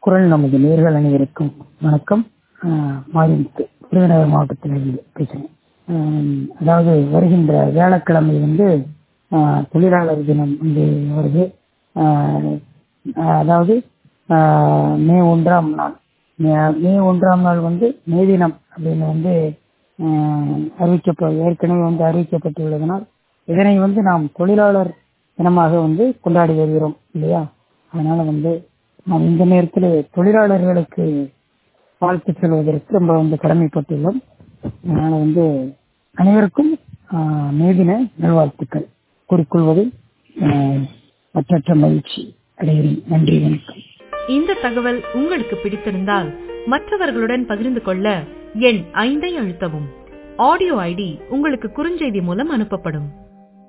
குரல் நமது நேர்கள் அனைவருக்கும் வணக்கம் ஆஹ் மாரிமுத்து விருதுநகர் மாவட்டத்திலிருந்து பேசுகிறேன் ஆஹ் அதாவது வருகின்ற வியாழக்கிழமை வந்து ஆஹ் தொழிலாளர் தினம் வந்து வருது ஆஹ் அதாவது ஆஹ் மே ஒன்றாம் நாள் மே- மே ஒன்றாம் நாள் வந்து மே தினம் அப்படின்னு வந்து ஆஹ் அறிவிக்கப்ப ஏற்கனவே வந்து அறிவிக்கப்பட்டுள்ளதனால் இதனை வந்து நாம் தொழிலாளர் தினமாக வந்து கொண்டாடி வருகிறோம் இல்லையா அதனால வந்து நாம் இந்த நேரத்தில் தொழிலாளர்களுக்கு வாழ்த்து சொல்வதற்கு ரொம்ப வந்து கடமைப்பட்டுள்ளோம் அதனால வந்து அனைவருக்கும் ஆஹ் மே தின நல்வாழ்த்துக்கள் கூறிக்கொள்வதில் ஆஹ் மற்றற்ற மகிழ்ச்சி அடைகிறேன் நன்றி வணக்கம் இந்த தகவல் உங்களுக்கு பிடித்திருந்தால் மற்றவர்களுடன் பகிர்ந்து கொள்ள எண் ஐந்தை அழுத்தவும் ஆடியோ ஐடி உங்களுக்கு குறுஞ்செய்தி மூலம் அனுப்பப்படும்